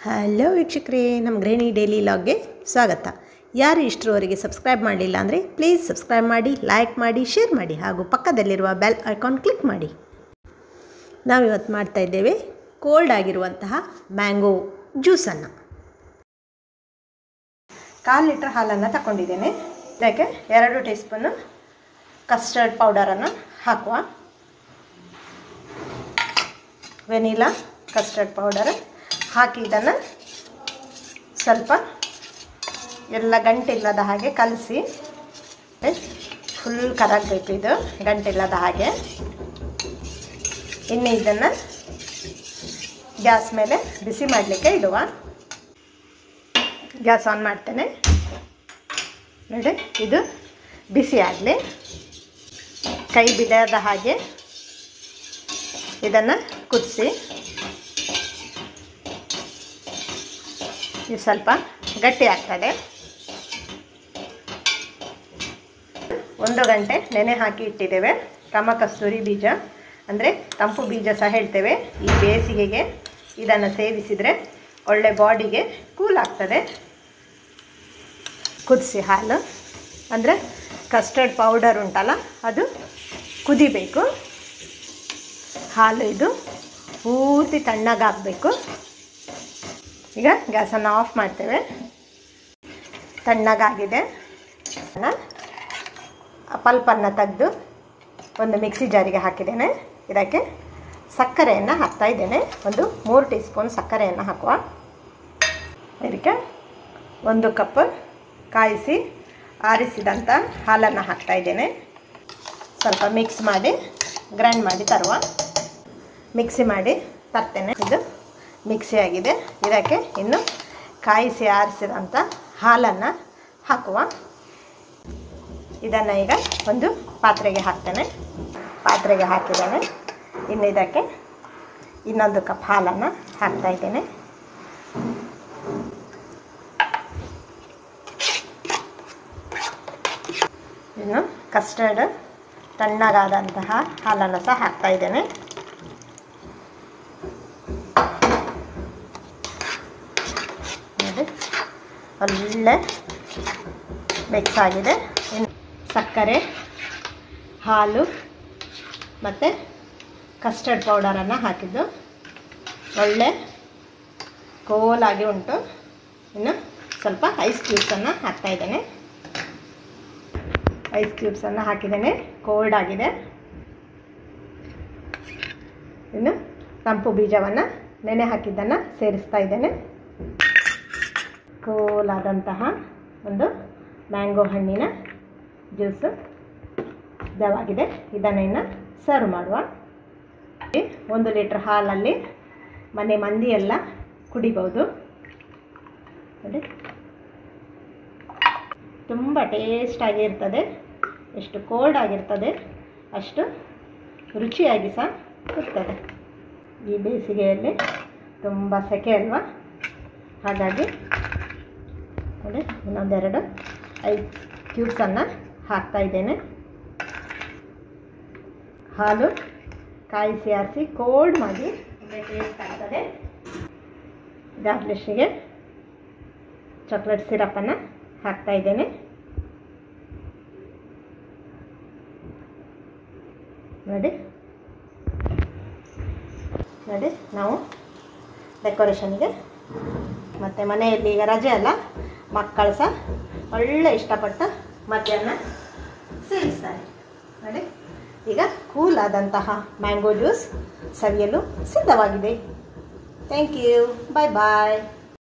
hello ವೀಕ್ಷಕರೇ ನಮ್ಮ ಗೃಹಿಣಿ ಡೈಲಿ ಲಾಗ್ಗೆ ಸ್ವಾಗತ ಯಾರು ಇಷ್ಟರವರೆಗೆ ಸಬ್ಸ್ಕ್ರೈಬ್ ಮಾಡಲಿಲ್ಲ ಅಂದರೆ ಪ್ಲೀಸ್ ಸಬ್ಸ್ಕ್ರೈಬ್ ಮಾಡಿ ಲೈಕ್ ಮಾಡಿ ಶೇರ್ ಮಾಡಿ ಹಾಗೂ ಪಕ್ಕದಲ್ಲಿರುವ ಬೆಲ್ ಐಕಾನ್ ಕ್ಲಿಕ್ ಮಾಡಿ ನಾವಿವತ್ತು ಮಾಡ್ತಾ ಇದ್ದೇವೆ ಕೋಲ್ಡ್ ಆಗಿರುವಂತಹ ಮ್ಯಾಂಗೋ ಜ್ಯೂಸನ್ನು ಕಾಲು ಲೀಟ್ರ್ ಹಾಲನ್ನು ತಗೊಂಡಿದ್ದೇನೆ ಇದಕ್ಕೆ ಎರಡು ಟೀ ಸ್ಪೂನು ಕಸ್ಟರ್ಡ್ ಪೌಡರನ್ನು ಹಾಕುವ ವೆನಿಲಾ ಕಸ್ಟರ್ಡ್ ಪೌಡರ್ ಹಾಕಿ ಇದನ್ನು ಸ್ವಲ್ಪ ಎಲ್ಲ ಗಂಟಿಲ್ಲದ ಹಾಗೆ ಕಲಸಿ ಫುಲ್ ಕರಗಬೇಕು ಇದು ಗಂಟಿಲ್ಲದ ಹಾಗೆ ಇನ್ನು ಇದನ್ನು ಗ್ಯಾಸ್ ಮೇಲೆ ಬಿಸಿ ಮಾಡಲಿಕ್ಕೆ ಇಡುವ ಗ್ಯಾಸ್ ಆನ್ ಮಾಡ್ತೇನೆ ನೋಡಿ ಇದು ಬಿಸಿ ಆಗಲಿ ಕೈ ಬಿಡದ ಹಾಗೆ ಇದನ್ನು ಕುದಿಸಿ ಇದು ಸ್ವಲ್ಪ ಗಟ್ಟಿ ಆಗ್ತದೆ ಒಂದು ಗಂಟೆ ನೆನೆ ಹಾಕಿ ಇಟ್ಟಿದ್ದೇವೆ ಕಮ ಕಸ್ತೂರಿ ಬೀಜ ಅಂದರೆ ತಂಪು ಬೀಜ ಸಹ ಹೇಳ್ತೇವೆ ಈ ಬೇಸಿಗೆಗೆ ಇದನ್ನು ಸೇವಿಸಿದರೆ ಒಳ್ಳೆ ಬಾಡಿಗೆ ಕೂಲ್ ಆಗ್ತದೆ ಕುದಿಸಿ ಹಾಲು ಅಂದರೆ ಕಸ್ಟರ್ಡ್ ಪೌಡರ್ ಉಂಟಲ್ಲ ಅದು ಕುದಿಬೇಕು ಹಾಲು ಇದು ಪೂರ್ತಿ ತಣ್ಣಗಾಗಬೇಕು ಈಗ ಗ್ಯಾಸನ್ನು ಆಫ್ ಮಾಡ್ತೇವೆ ತಣ್ಣಗಾಗಿದೆ ಪಲ್ಪನ್ನು ತೆಗೆದು ಒಂದು ಮಿಕ್ಸಿ ಜಾರಿಗೆ ಹಾಕಿದ್ದೇನೆ ಇದಕ್ಕೆ ಸಕ್ಕರೆಯನ್ನು ಹಾಕ್ತಾ ಇದ್ದೇನೆ ಒಂದು ಮೂರು ಟೀ ಸ್ಪೂನ್ ಸಕ್ಕರೆಯನ್ನು ಹಾಕುವ ಇದಕ್ಕೆ ಒಂದು ಕಪ್ ಕಾಯಿಸಿ ಆರಿಸಿದಂಥ ಹಾಲನ್ನು ಹಾಕ್ತಾ ಇದ್ದೇನೆ ಸ್ವಲ್ಪ ಮಿಕ್ಸ್ ಮಾಡಿ ಗ್ರೈಂಡ್ ಮಾಡಿ ತರುವ ಮಿಕ್ಸಿ ಮಾಡಿ ತರ್ತೇನೆ ಇದು ಮಿಕ್ಸಿ ಆಗಿದೆ ಇದಕ್ಕೆ ಇನ್ನು ಕಾಯಿಸಿ ಆರಿಸಿದಂಥ ಹಾಲನ್ನು ಹಾಕುವ ಇದನ್ನು ಈಗ ಒಂದು ಪಾತ್ರೆಗೆ ಹಾಕ್ತೇನೆ ಪಾತ್ರೆಗೆ ಹಾಕಿದ್ದೇನೆ ಇನ್ನು ಇದಕ್ಕೆ ಇನ್ನೊಂದು ಕಪ್ ಹಾಲನ್ನು ಹಾಕ್ತಾ ಇದ್ದೇನೆ ಇನ್ನು ಕಸ್ಟರ್ಡ್ ತಣ್ಣಗಾದಂತಹ ಹಾಲನ್ನು ಸಹ ಹಾಕ್ತಾ ಇದ್ದೇನೆ ನೋಡಿ ಒಳ್ಳೆ ಮಿಕ್ಸ್ ಆಗಿದೆ ಇನ್ನು ಸಕ್ಕರೆ ಹಾಲು ಮತ್ತು ಕಸ್ಟರ್ಡ್ ಪೌಡರನ್ನು ಹಾಕಿದ್ದು ಒಳ್ಳೆ ಕೋಲಾಗಿ ಉಂಟು ಇನ್ನು ಸ್ವಲ್ಪ ಐಸ್ ಕ್ಯೂಬ್ಸನ್ನು ಹಾಕ್ತಾಯಿದ್ದೇನೆ ಐಸ್ ಕ್ಯೂಬ್ಸನ್ನು ಹಾಕಿದ್ದೇನೆ ಕೋಲ್ಡ್ ಆಗಿದೆ ಇನ್ನು ತಂಪು ಬೀಜವನ್ನು ನೆನೆ ಹಾಕಿದ್ದನ್ನು ಸೇರಿಸ್ತಾ ಇದ್ದೇನೆ ಕೋಲಾದಂತಹ ಒಂದು ಮ್ಯಾಂಗೋ ಹಣ್ಣಿನ ಜ್ಯೂಸು ಸಿದ್ಧವಾಗಿದೆ ಇದನ್ನು ಇನ್ನು ಸರ್ವ್ ಮಾಡುವ ಒಂದು ಲೀಟ್ರ್ ಹಾಲಲ್ಲಿ ಮನೆ ಮಂದಿ ಎಲ್ಲ ಕುಡಿಬೋದು ನೋಡಿ ತುಂಬ ಟೇಸ್ಟಾಗಿ ಇರ್ತದೆ ಎಷ್ಟು ಕೋಲ್ಡ್ ಆಗಿರ್ತದೆ ಅಷ್ಟು ರುಚಿಯಾಗಿ ಸಹ ಇರ್ತದೆ ಈ ಬೇಸಿಗೆಯಲ್ಲಿ ತುಂಬ ಸೆಕೆ ಅಲ್ವಾ ಹಾಗಾಗಿ ನೋಡಿ ಇನ್ನೊಂದೆರಡು ಐದು ಕ್ಯೂಬ್ಸನ್ನು ಹಾಕ್ತಾ ಇದ್ದೇನೆ ಹಾಲು ಕಾಯಿಸಿ ಆರಿಸಿ ಕೋಲ್ಡ್ ಮಾಡಿ ಟೇಸ್ಟ್ ಆಗ್ತದೆ ಗಾರ್ಲಿಶಿಗೆ ಚಾಕ್ಲೇಟ್ ಸಿರಪನ್ನು ಹಾಕ್ತಾ ಇದ್ದೇನೆ ನೋಡಿ ನೋಡಿ ನಾವು ಡೆಕೋರೇಷನ್ಗೆ ಮತ್ತು ಮನೆಯಲ್ಲಿ ಈಗ ರಜೆ ಅಲ್ಲ ಮಕ್ಕಳು ಸಹ ಒಳ್ಳೆ ಇಷ್ಟಪಟ್ಟು ಮಧ್ಯಾಹ್ನ ಸೇವಿಸ್ತಾರೆ ನೋಡಿ ಈಗ ಕೂಲ್ ಆದಂತಹ ಮ್ಯಾಂಗೋ ಜ್ಯೂಸ್ ಸವಿಯಲು ಸಿದ್ಧವಾಗಿದೆ ಥ್ಯಾಂಕ್ ಯು ಬಾಯ್ ಬಾಯ್